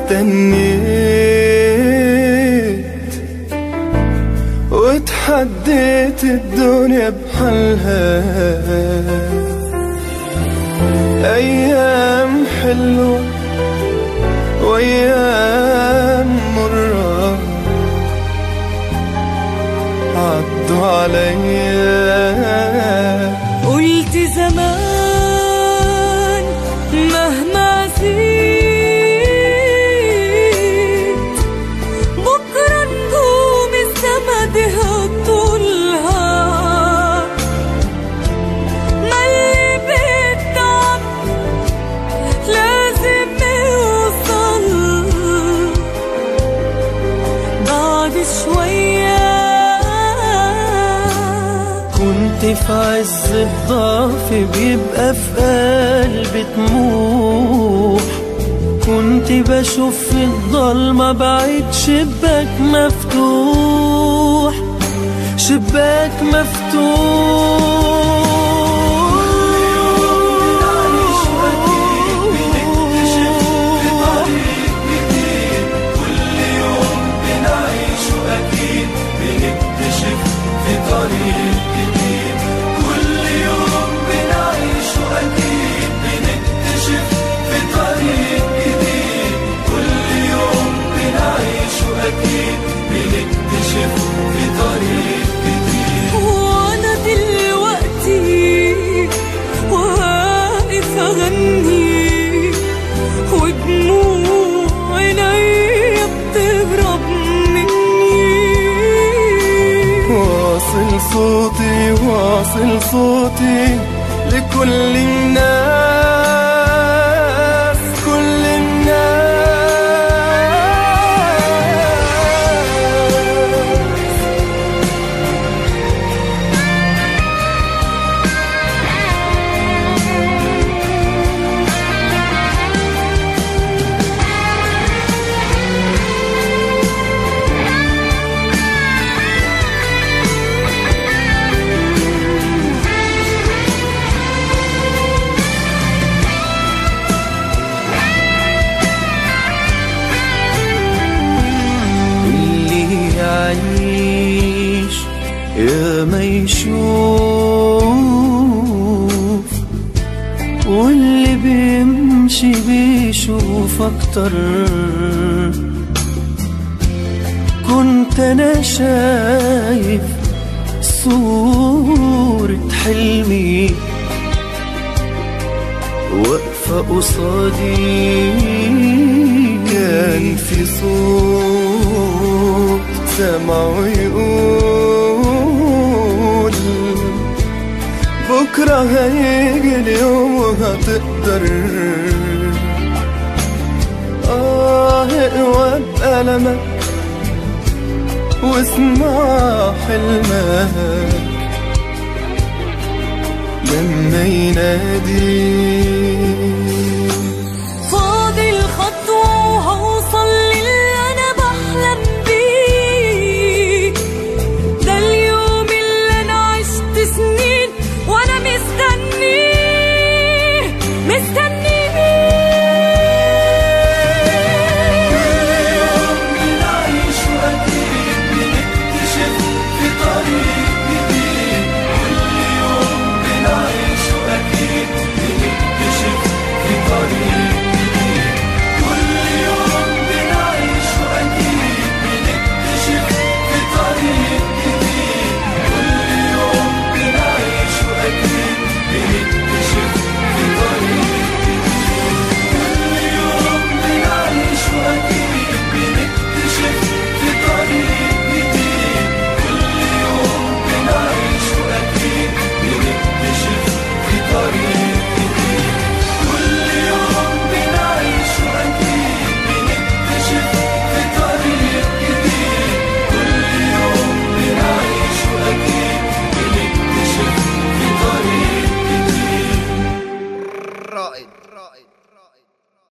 استنيت وتحديت الدنيا بحالها أيام حلوة وأيام مرة عدوا عليا قلت زمان مهما زيد بكرة نجوم السما دي هتطولها ملي بالتعب لازم يوصل بعد شوية كنت في عز الضعف بيبقى في قلبي طموح كنت بشوف في الضلمة بعيد شباك مفتوح شباك مفتوح وانا دلوقتي واقف اغني ودموع عينيا بتهرب مني واصل صوتي واصل صوتي لكل الناس كل الناس اللي يعيش يا ما يشوف واللي بيمشي بيشوف اكتر كنت انا شايف صورة حلمي واقفة قصادي كان في صوت سمعه يقول بكرة هيجي اليوم وهتقدر آه اقوى بألمك واسمع حلمك لما ينادي